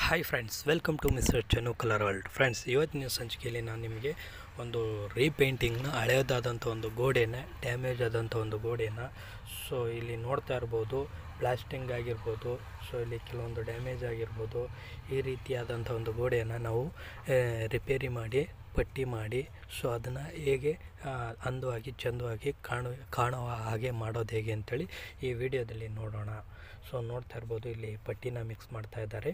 hi friends welcome to mister Channu colour world friends ಇವತ್ತಿನ ಸಂಚಿಕೆಯಲ್ಲಿ ನಾನು ನಿಮಗೆ ಒಂದು ರೀಪೇಂಟಿಂಗ್ನ ಹಳೆಯದಾದಂಥ ಒಂದು ಗೋಡೆನ ಡ್ಯಾಮೇಜ್ ಆದಂಥ ಒಂದು ಗೋಡೆನ ಸೊ ಇಲ್ಲಿ ನೋಡ್ತಾ ಇರ್ಬೋದು ಪ್ಲಾಸ್ಟಿಂಗ್ ಆಗಿರ್ಬೋದು ಸೊ ಇಲ್ಲಿ ಕೆಲವೊಂದು ಡ್ಯಾಮೇಜ್ ಆಗಿರ್ಬೋದು ಈ ರೀತಿಯಾದಂಥ ಒಂದು ಗೋಡೆಯನ್ನು ನಾವು ಆ, ರಿಪೇರಿ ಮಾಡಿ ಪಟ್ಟಿ ಮಾಡಿ ಸೊ ಅದನ್ನು ಹೇಗೆ ಆ, ಅಂದವಾಗಿ ಚಂದವಾಗಿ ಕಾಣು ಕಾಣುವ ಹಾಗೆ ಮಾಡೋದು ಹೇಗೆ ಅಂತೇಳಿ ಈ ವಿಡಿಯೋದಲ್ಲಿ ನೋಡೋಣ ಸೊ ನೋಡ್ತಾ ಇರ್ಬೋದು ಇಲ್ಲಿ ಪಟ್ಟಿನ ಮಿಕ್ಸ್ ಮಾಡ್ತಾ ಇದ್ದಾರೆ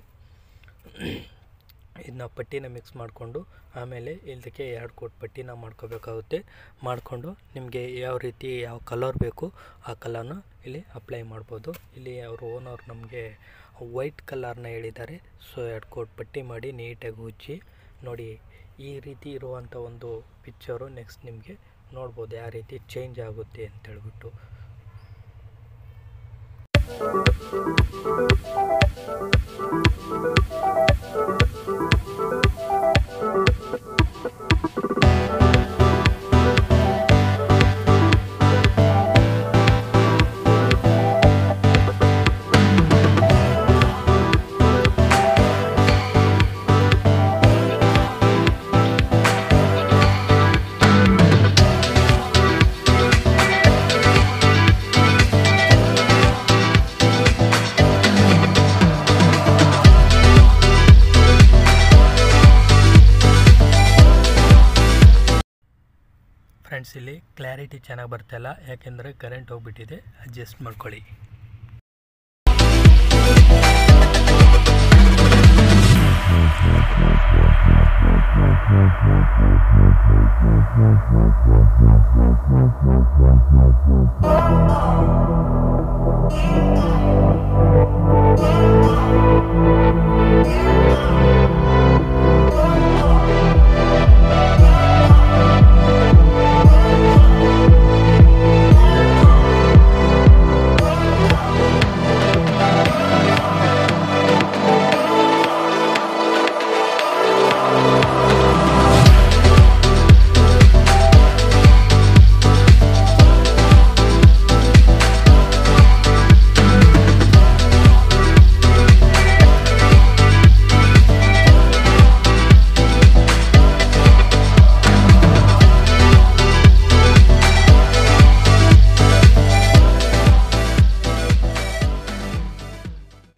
ಇದನ್ನ ಪಟ್ಟಿನ ಮಿಕ್ಸ್ ಮಾಡಿಕೊಂಡು ಆಮೇಲೆ ಇದಕ್ಕೆ ಎರಡು ಕೋಟ್ ಪಟ್ಟಿನ ಮಾಡ್ಕೋಬೇಕಾಗುತ್ತೆ ಮಾಡಿಕೊಂಡು ನಿಮಗೆ ಯಾವ ರೀತಿ ಯಾವ ಕಲರ್ ಬೇಕು ಆ ಕಲರ್ನ ಇಲ್ಲಿ ಅಪ್ಲೈ ಮಾಡ್ಬೋದು ಇಲ್ಲಿ ಅವರು ಓನರ್ ನಮಗೆ ವೈಟ್ ಕಲರ್ನ ಹೇಳಿದ್ದಾರೆ ಸೊ ಎರಡು ಕೋಟ್ ಪಟ್ಟಿ ಮಾಡಿ ನೀಟಾಗಿ ಉಜ್ಜಿ ನೋಡಿ ಈ ರೀತಿ ಇರುವಂಥ ಒಂದು ಪಿಕ್ಚರು ನೆಕ್ಸ್ಟ್ ನಿಮಗೆ ನೋಡ್ಬೋದು ಯಾವ ರೀತಿ ಚೇಂಜ್ ಆಗುತ್ತೆ ಅಂತ ಹೇಳ್ಬಿಟ್ಟು ಫ್ರೆಂಡ್ಸ್ ಇಲ್ಲಿ ಕ್ಲಾರಿಟಿ ಚೆನ್ನಾಗಿ ಬರ್ತಾಯಿಲ್ಲ ಯಾಕೆಂದರೆ ಕರೆಂಟ್ ಹೋಗ್ಬಿಟ್ಟಿದೆ ಅಡ್ಜಸ್ಟ್ ಮಾಡ್ಕೊಳ್ಳಿ